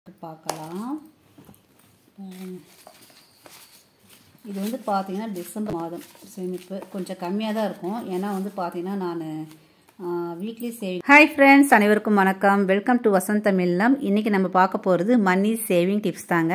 பார்க்கலாம் இது வந்து பார்த்தீங்கன்னா டிசம்பர் மாதம் சேமிப்பு கொஞ்சம் கம்மியாக தான் இருக்கும் ஏன்னா வந்து பார்த்தீங்கன்னா நான் வீக்லி சேவிங் ஹாய் ஃப்ரெண்ட்ஸ் அனைவருக்கும் வணக்கம் வெல்கம் டு வசந்த் தமிழ்லம் இன்றைக்கி நம்ம பார்க்க போகிறது மணி சேவிங் டிப்ஸ் தாங்க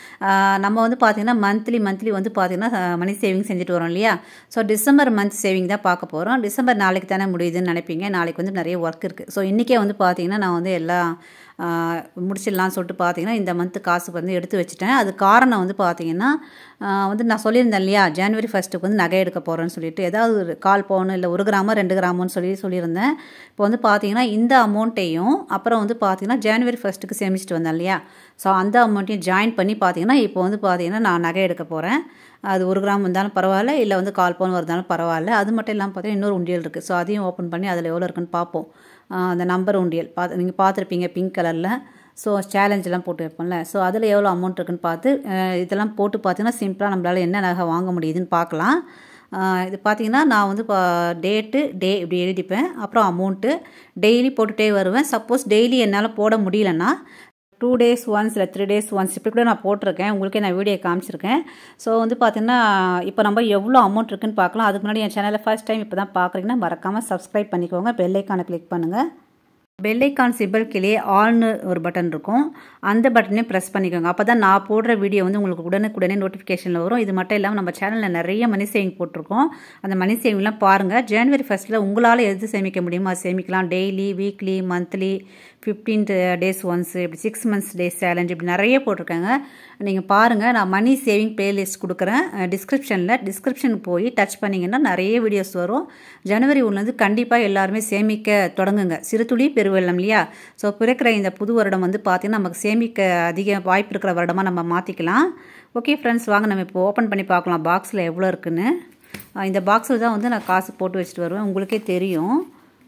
நம்ம வந்து பார்த்திங்கன்னா மந்த்லி மந்த்லி வந்து பார்த்திங்கன்னா மணி சேவிங் செஞ்சுட்டு வரோம் இல்லையா ஸோ டிசம்பர் மந்த் சேவிங் தான் பார்க்க போகிறோம் டிசம்பர் நாளைக்கு தானே முடியுதுன்னு நினைப்பீங்க நாளைக்கு வந்து நிறைய ஒர்க் இருக்குது ஸோ இன்றைக்கே வந்து பார்த்திங்கன்னா நான் வந்து எல்லாம் முடிச்சிடலாம்னு சொல்லிட்டு பார்த்தீங்கன்னா இந்த மந்த்து காசு வந்து எடுத்து வச்சுட்டேன் அது காரணம் வந்து பார்த்தீங்கன்னா வந்து நான் சொல்லியிருந்தேன் இல்லையா ஜனவரி ஃபஸ்ட்டுக்கு வந்து நகை எடுக்க போகிறேன்னு சொல்லிட்டு ஏதாவது ஒரு கால் பவுன் இல்லை ஒரு கிராமோ ரெண்டு கிராமோன்னு சொல்லி சொல்லியிருந்தேன் இப்போ வந்து பார்த்தீங்கன்னா இந்த அமௌண்ட்டையும் அப்புறம் வந்து பார்த்தீங்கன்னா ஜனவரி ஃபஸ்ட்டுக்கு சேமிச்சிட்டு வந்தேன் இல்லையா ஸோ அந்த அமௌண்ட்டையும் ஜாயின் பண்ணி பார்த்தீங்கன்னா இப்போ வந்து பார்த்தீங்கன்னா நான் நகை எடுக்க போகிறேன் அது ஒரு கிராம் வந்தாலும் பரவாயில்ல இல்லை வந்து கால் பவுன் வருதாலும் பரவாயில்ல அது மட்டும் இல்லாமல் பார்த்தீங்கன்னா இன்னொரு உண்டியல் இருக்குது ஸோ அதையும் ஓப்பன் பண்ணி அதில் எவ்வளோ இருக்குன்னு பார்ப்போம் அந்த நம்பர் உண்டியல் பார்த்து நீங்கள் பார்த்துருப்பீங்க பிங்க் கலரில் ஸோ சேலஞ்செலாம் போட்டு வைப்போம்ல ஸோ அதில் எவ்வளோ அமௌண்ட் இருக்குன்னு பார்த்து இதெல்லாம் போட்டு பார்த்தீங்கன்னா சிம்பிளாக நம்மளால் என்ன நகை வாங்க முடியுதுன்னு பார்க்கலாம் இது பார்த்தீங்கன்னா நான் வந்து இப்போ டேட்டு டே இப்படி எழுதிப்பேன் அப்புறம் அமௌண்ட்டு டெய்லி போட்டுகிட்டே வருவேன் சப்போஸ் டெய்லி என்னால் போட முடியலன்னா டூ டேஸ் ஒன்ஸ் இல்லை த்ரீ டேஸ் ஒன்ஸ் இப்படி கூட நான் போட்டிருக்கேன் உங்களுக்கே நான் வீடியோ காமிச்சிருக்கேன் ஸோ வந்து பார்த்தீங்கன்னா இப்போ நம்ம எவ்வளோ அமௌண்ட் இருக்குன்னு பார்க்கலாம் அதுக்கு முன்னாடி என் சேனலில் ஃபஸ்ட் டைம் இப்போ தான் பார்க்குறீங்கன்னா மறக்காமல் சப்ஸ்கிரைப் பண்ணிக்கோங்க பெல்லைக்கானை கிளிக் பண்ணுங்கள் பெல்லைக்கான் சிம்பிள் கிளே ஆல்னு ஒரு பட்டன் இருக்கும் அந்த பட்டனையும் ப்ரெஸ் பண்ணிக்கோங்க அப்போ தான் நான் போடுற வீடியோ வந்து உங்களுக்கு உடனுக்குடனே நோட்டிஃபிகேஷனில் வரும் இது மட்டும் இல்லாமல் நம்ம சேனலில் நிறைய மணி சேவிங் போட்டிருக்கோம் அந்த மணி சேவிங்லாம் பாருங்கள் ஜனவரி ஃபஸ்ட்டில் உங்களால் எது சேமிக்க முடியுமோ அது சேமிக்கலாம் daily weekly monthly fifteen days once இப்படி சிக்ஸ் மந்த்ஸ் டேஸ் சேலஞ்ச் இப்படி நிறைய போட்டிருக்காங்க நீங்கள் பாருங்கள் நான் மணி சேவிங் பிளேலிஸ்ட் கொடுக்குறேன் டிஸ்கிரிப்ஷனில் டிஸ்கிரிப்ஷனுக்கு போய் டச் பண்ணிங்கன்னா நிறைய வீடியோஸ் வரும் ஜனவரி ஒன்றுலேருந்து கண்டிப்பாக எல்லாருமே சேமிக்க தொடங்குங்க சிறுதுளி பெருவெள்ளம் இல்லையா ஸோ பிறக்கிற இந்த புது வருடம் வந்து பார்த்திங்கன்னா நமக்கு சேமிக்க அதிக வாய்ப்பு இருக்கிற வருடமாக நம்ம மாற்றிக்கலாம் ஓகே ஃப்ரெண்ட்ஸ் வாங்க நம்ம இப்போ ஓப்பன் பண்ணி பார்க்கலாம் பாக்ஸில் எவ்வளோ இருக்குன்னு இந்த பாக்ஸில் தான் வந்து நான் காசு போட்டு வச்சுட்டு வருவேன் உங்களுக்கே தெரியும்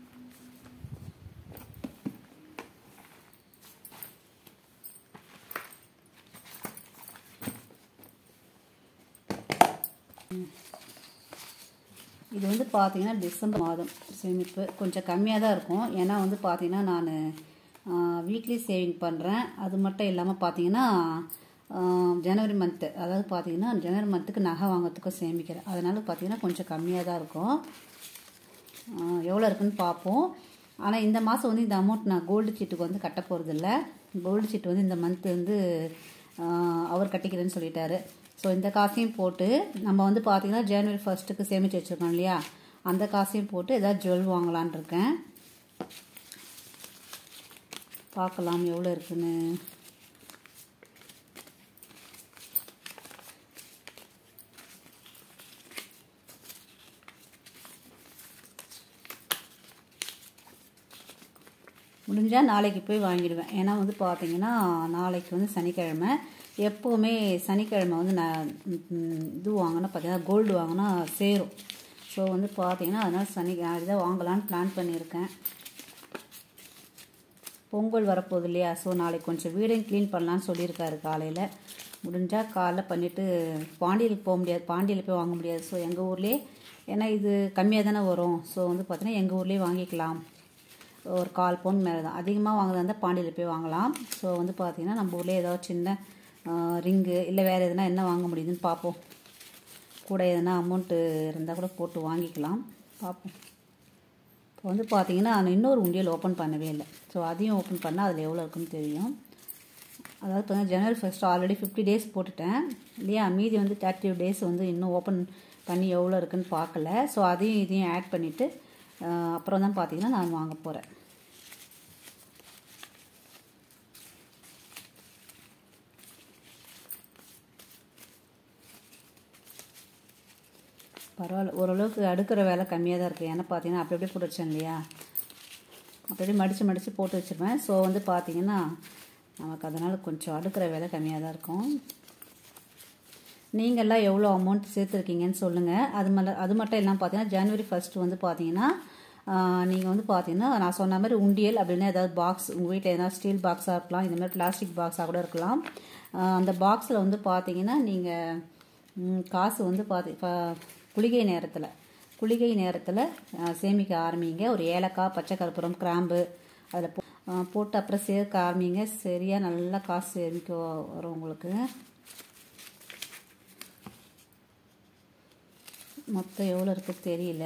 இது வந்து பார்த்தீங்கன்னா டிசம்பர் மாதம் சேமிப்பு கொஞ்சம் கம்மியாக தான் இருக்கும் ஏன்னா வந்து பார்த்தீங்கன்னா நான் வீக்லி சேவிங் பண்ணுறேன் அது மட்டும் இல்லாமல் பார்த்தீங்கன்னா ஜனவரி மந்த்து அதாவது பார்த்தீங்கன்னா ஜனவரி மந்த்துக்கு நகை வாங்கிறதுக்கும் சேமிக்கிறேன் அதனால் பார்த்தீங்கன்னா கொஞ்சம் கம்மியாக தான் இருக்கும் எவ்வளோ இருக்குன்னு பார்ப்போம் ஆனால் இந்த மாதம் வந்து இந்த அமௌண்ட் நான் கோல்டு சீட்டுக்கு வந்து கட்ட போகிறதில்ல கோல்டு சீட்டு வந்து இந்த மந்த்து வந்து அவர் கட்டிக்கிறேன்னு சொல்லிட்டாரு ஸோ இந்த காசையும் போட்டு நம்ம வந்து பார்த்திங்கன்னா ஜனவரி ஃபஸ்ட்டுக்கு சேமித்து வச்சுருக்கோம் இல்லையா அந்த காசையும் போட்டு ஏதாவது ஜுவல் வாங்கலான் இருக்கேன் பார்க்கலாம் எவ்வளோ இருக்குன்னு முடிஞ்சால் நாளைக்கு போய் வாங்கிடுவேன் ஏன்னா வந்து பார்த்தீங்கன்னா நாளைக்கு வந்து சனிக்கிழமை எப்போவுமே சனிக்கிழமை வந்து நான் இது வாங்கினா பார்த்தீங்கன்னா கோல்டு வாங்கினா சேரும் ஸோ வந்து பார்த்தீங்கன்னா அதனால் சனி அதுதான் வாங்கலான்னு பிளான் பண்ணியிருக்கேன் பொங்கல் வரப்போகுது இல்லையா ஸோ நாளைக்கு கொஞ்சம் வீடையும் க்ளீன் பண்ணலான்னு சொல்லியிருக்காரு காலையில் முடிஞ்சால் காலைல பண்ணிவிட்டு பாண்டியலுக்கு போக முடியாது பாண்டியில் போய் வாங்க முடியாது ஸோ எங்கள் ஊர்லேயே ஏன்னா இது கம்மியாக தானே வரும் ஸோ வந்து பார்த்தீங்கன்னா எங்கள் ஊர்லேயே வாங்கிக்கலாம் ஒரு கால் பவுன் மேலே தான் அதிகமாக வாங்குறதா இருந்தால் பாண்டியில் போய் வாங்கலாம் ஸோ வந்து பார்த்திங்கன்னா நம்ம ஊர்லேயே ஏதாவது சின்ன ரிங்கு இல்லை வேறு எதுனா என்ன வாங்க முடியுதுன்னு பார்ப்போம் கூட எதனா அமௌண்ட்டு இருந்தால் கூட போட்டு வாங்கிக்கலாம் பார்ப்போம் இப்போ வந்து பார்த்தீங்கன்னா நான் இன்னொரு உண்டியல் ஓப்பன் பண்ணவே இல்லை ஸோ அதையும் ஓப்பன் பண்ணால் அதில் எவ்வளோ இருக்குன்னு தெரியும் அதாவது பார்த்தீங்கன்னா ஜனவரி ஃபஸ்ட் ஆல்ரெடி ஃபிஃப்டி டேஸ் போட்டுட்டேன் இல்லையா மீதி வந்து தேர்ட்டி டேஸ் வந்து இன்னும் ஓப்பன் பண்ணி எவ்வளோ இருக்குன்னு பார்க்கல ஸோ அதையும் இதையும் ஆட் பண்ணிவிட்டு அப்புறம் தான் பார்த்தீங்கன்னா நான் வாங்க போகிறேன் பரவாயில்ல ஓரளவுக்கு அடுக்கிற வேலை கம்மியாக தான் இருக்குது ஏன்னா பார்த்தீங்கன்னா அப்படி அப்படியே போட்டு வச்சேன் இல்லையா அப்படியே மடித்து மடித்து போட்டு வச்சுருவேன் ஸோ வந்து பார்த்தீங்கன்னா நமக்கு அதனால் கொஞ்சம் அடுக்கிற வேலை கம்மியாக தான் இருக்கும் நீங்கள்லாம் எவ்வளோ அமௌண்ட் சேர்த்துருக்கீங்கன்னு சொல்லுங்கள் அது மல்ல அது மட்டும் இல்லாமல் பார்த்தீங்கன்னா ஜனவரி ஃபஸ்ட்டு வந்து பார்த்தீங்கன்னா நீங்கள் வந்து பார்த்தீங்கன்னா நான் சொன்ன மாதிரி உண்டியல் அப்படின்னா ஏதாவது பாக்ஸ் உங்கள் வீட்டில் எதனா ஸ்டீல் பாக்ஸாக இருக்கலாம் இந்த மாதிரி பிளாஸ்டிக் பாக்ஸாக கூட இருக்கலாம் அந்த பாக்ஸில் வந்து பார்த்தீங்கன்னா நீங்கள் காசு வந்து பார்த்தி குளிகை நேரத்தில் குளிகை நேரத்தில் சேமிக்க ஆரம்பிங்க ஒரு ஏலக்காய் பச்சை கற்பூரம் கிராம்பு அதில் போட்டு அப்புறம் சேர்க்க ஆரம்பிங்க சரியாக நல்லா காசு சேமிக்க வரும் உங்களுக்கு மொத்தம் எவ்வளோ இருக்குது தெரியல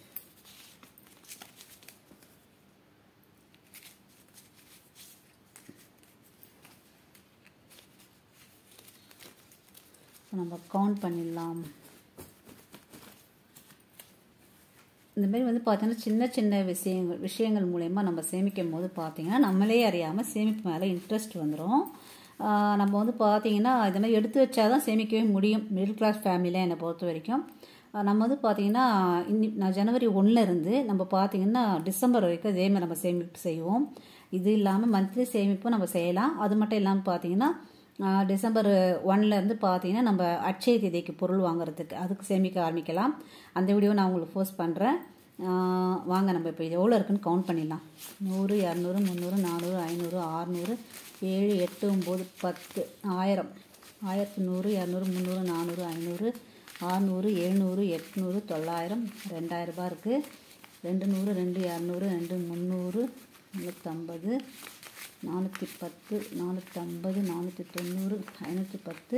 நம்ம கவுண்ட் பண்ணிடலாம் இந்த மாதிரி வந்து பார்த்தீங்கன்னா சின்ன சின்ன விஷயங்கள் விஷயங்கள் மூலயமா நம்ம சேமிக்கும் போது பார்த்தீங்கன்னா நம்மளே அறியாமல் சேமிப்பு மேலே இன்ட்ரெஸ்ட் வந்துடும் நம்ம வந்து பார்த்தீங்கன்னா இந்த மாதிரி எடுத்து வச்சாதான் சேமிக்கவே முடியும் மிடில் கிளாஸ் ஃபேமிலியில் என்னை பொறுத்த வரைக்கும் நம்ம வந்து பார்த்தீங்கன்னா இன்னி நான் ஜனவரி ஒன்றில் இருந்து நம்ம பார்த்தீங்கன்னா டிசம்பர் வரைக்கும் இதே மாதிரி நம்ம சேமிப்பு செய்வோம் இது இல்லாமல் மந்த்லி சேமிப்பும் நம்ம செய்யலாம் அது மட்டும் இல்லாமல் பார்த்தீங்கன்னா டிசம்பர் ஒன்லேருந்து பார்த்தீங்கன்னா நம்ம அட்சய தேதிக்கு பொருள் வாங்குறதுக்கு அதுக்கு சேமிக்க ஆரம்பிக்கலாம் அந்த வீடியோ நான் உங்களுக்கு போஸ்ட் பண்ணுறேன் வாங்க நம்ம இப்போ எவ்வளோ இருக்குன்னு கவுண்ட் பண்ணிடலாம் நூறு இரநூறு முந்நூறு நானூறு ஐநூறு ஆறுநூறு ஏழு எட்டு ஒம்பது பத்து ஆயிரம் ஆயிரத்தி நூறு இரநூறு முந்நூறு நானூறு ஐநூறு ஆறுநூறு எழுநூறு எட்நூறு தொள்ளாயிரம் ரெண்டாயிரம் ரூபாய் இருக்குது ரெண்டு நூறு ரெண்டு இரநூறு ரெண்டு முந்நூறு முந்நூற்றம்பது நானூற்றி பத்து நானூற்றம்பது நானூற்றி தொண்ணூறு ஐநூற்றி பத்து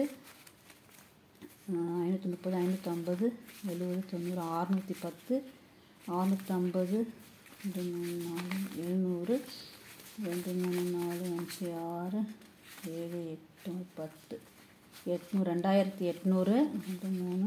ஐநூற்றி முப்பது ஐநூற்றம்பது எழுபது தொண்ணூறு அறுநூற்றி பத்து அறுநூற்றம்பது ரெண்டு மூணு நாலு எழுநூறு ரெண்டு மூணு நாலு அஞ்சு ஆறு ஏழு எட்டு பத்து எட்நூறு ரெண்டாயிரத்தி எட்நூறு ரெண்டு மூணு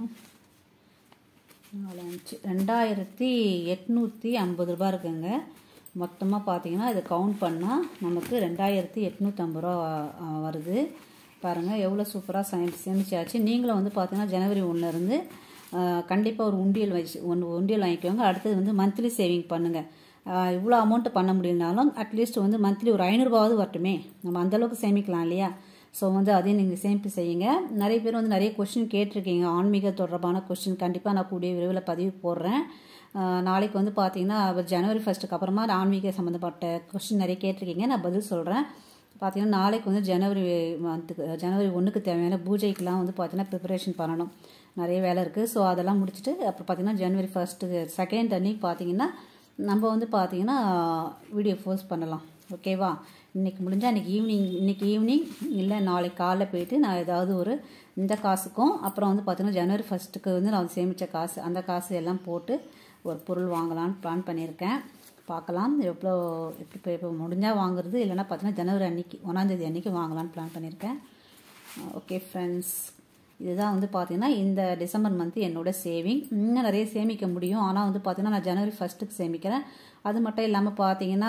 நாலு அஞ்சு ரெண்டாயிரத்தி எட்நூற்றி ஐம்பது ரூபா இருக்குங்க மொத்தமாக பார்த்தீங்கன்னா இதை கவுண்ட் பண்ணால் நமக்கு ரெண்டாயிரத்தி எட்நூற்றம்பது ரூபா வருது பாருங்கள் எவ்வளோ சூப்பராக சேமி சேமிச்சாச்சு நீங்களும் வந்து பார்த்தீங்கன்னா ஜனவரி ஒன்றுலேருந்து கண்டிப்பாக ஒரு உண்டியல் வச்சு ஒன்று உண்டியல் வாங்கிக்கோங்க அடுத்தது வந்து மந்த்லி சேவிங் பண்ணுங்கள் இவ்வளோ அமௌண்ட்டு பண்ண முடியலனாலும் அட்லீஸ்ட் வந்து மந்த்லி ஒரு ஐநூறுரூபாவது வரட்டுமே நம்ம அந்தளவுக்கு சேமிக்கலாம் இல்லையா ஸோ வந்து அதையும் நீங்கள் சேமிப்பு செய்யுங்க நிறைய பேர் வந்து நிறைய கொஷின் கேட்டிருக்கீங்க ஆன்மீக தொடர்பான கொஷின் கண்டிப்பாக நான் கூடிய விரைவில் பதிவு போடுறேன் நாளைக்கு வந்து பார்த்தீங்கன்னா ஜனவரி ஃபஸ்ட்டுக்கு அப்புறமா ஆன்மீக சம்மந்தப்பட்ட கொஷின் நிறைய கேட்டிருக்கீங்க நான் பதில் சொல்கிறேன் பார்த்தீங்கன்னா நாளைக்கு வந்து ஜனவரி மந்த்துக்கு ஜனவரி ஒன்றுக்கு தேவையான பூஜைக்கெலாம் வந்து பார்த்தீங்கன்னா ப்ரிப்பரேஷன் பண்ணணும் நிறைய வேலை இருக்குது ஸோ அதெல்லாம் முடிச்சுட்டு அப்புறம் பார்த்தீங்கன்னா ஜனவரி ஃபஸ்ட்டு செகண்ட் அன்னைக்கு பார்த்தீங்கன்னா நம்ம வந்து பார்த்தீங்கன்னா வீடியோ போஸ்ட் பண்ணலாம் ஓகேவா இன்றைக்கி முடிஞ்சால் இன்றைக்கி ஈவினிங் இன்றைக்கி ஈவினிங் இல்லை நாளைக்கு காலைல போயிட்டு நான் ஏதாவது ஒரு இந்த காசுக்கும் அப்புறம் வந்து பார்த்தீங்கன்னா ஜனவரி ஃபஸ்ட்டுக்கு வந்து நான் சேமித்த காசு அந்த காசு எல்லாம் போட்டு ஒரு பொருள் வாங்கலான்னு பிளான் பண்ணியிருக்கேன் பார்க்கலாம் எவ்வளோ எப்படி இப்போ இப்போ முடிஞ்சால் வாங்குறது இல்லைன்னா பார்த்தீங்கன்னா ஜனவரி அன்னைக்கு ஒன்றாந்தேதி அன்றைக்கி வாங்கலான்னு பிளான் பண்ணியிருக்கேன் ஓகே ஃப்ரெண்ட்ஸ் இதுதான் வந்து பார்த்தீங்கன்னா இந்த டிசம்பர் மந்த் என்னோட சேவிங் இன்னும் நிறைய சேமிக்க முடியும் ஆனால் வந்து பார்த்தீங்கன்னா நான் ஜனவரி ஃபஸ்ட்டுக்கு சேமிக்கிறேன் அது மட்டும் இல்லாமல் பார்த்தீங்கன்னா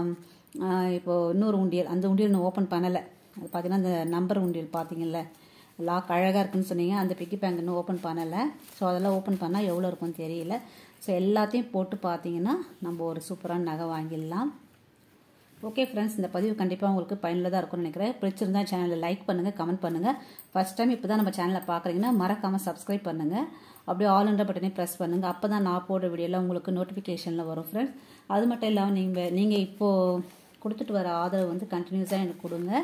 இப்போது இன்னொரு உண்டியல் அந்த உண்டியல் நான் ஓப்பன் பண்ணலை அது பார்த்தீங்கன்னா இந்த நம்பர் உண்டியல் பார்த்தீங்கல்ல லாக் அழகாக இருக்குன்னு சொன்னீங்க அந்த பிக்கி பேங்க் இன்னும் ஓப்பன் பண்ணலை ஸோ அதெல்லாம் ஓப்பன் பண்ணால் எவ்வளோ இருக்கும்னு தெரியல ஸோ எல்லாத்தையும் போட்டு பார்த்தீங்கன்னா நம்ம ஒரு சூப்பரான நகை வாங்கிடலாம் ஓகே ஃப்ரெண்ட்ஸ் இந்த பதிவு கண்டிப்பாக உங்களுக்கு பயனுள்ளதாக இருக்கும்னு நினைக்கிறேன் பிடிச்சிருந்தா சேனலில் லைக் பண்ணுங்கள் கமெண்ட் பண்ணுங்கள் ஃபஸ்ட் டைம் இப்போ தான் நம்ம சேனலை பார்க்குறீங்கன்னா மறக்காமல் சப்ஸ்கிரைப் பண்ணுங்கள் அப்படியே ஆல் என்ற பட்டனே ப்ரெஸ் பண்ணுங்கள் அப்போ தான் நான் போடுற வீடியோலாம் உங்களுக்கு நோட்டிஃபிகேஷனில் வரும் ஃப்ரெண்ட்ஸ் அது மட்டும் இல்லாமல் நீங்கள் நீங்கள் இப்போது கொடுத்துட்டு வர ஆதரவு வந்து கண்டினியூஸாக எனக்கு கொடுங்க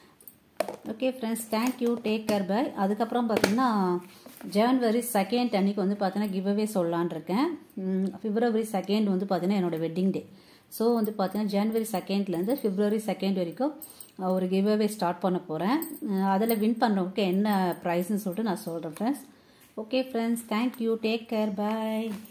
okay friends thank you take care bye அதுக்கப்புறம் பார்த்தீங்கன்னா ஜனவரி செகண்ட் அன்னைக்கு வந்து பார்த்தீங்கன்னா கிவ்அவே சொல்லலான் இருக்கேன் பிப்ரவரி செகண்ட் வந்து பார்த்தீங்கன்னா என்னோடய வெட்டிங் டே ஸோ வந்து பார்த்தீங்கன்னா ஜனவரி செகண்ட்லேருந்து பிப்ரவரி செகண்ட் வரைக்கும் ஒரு கிவ்அவே ஸ்டார்ட் பண்ண போகிறேன் அதில் வின் பண்ணுறவங்களுக்கு என்ன ப்ரைஸ்ன்னு சொல்லிட்டு நான் சொல்கிறேன் friends okay friends thank you take care by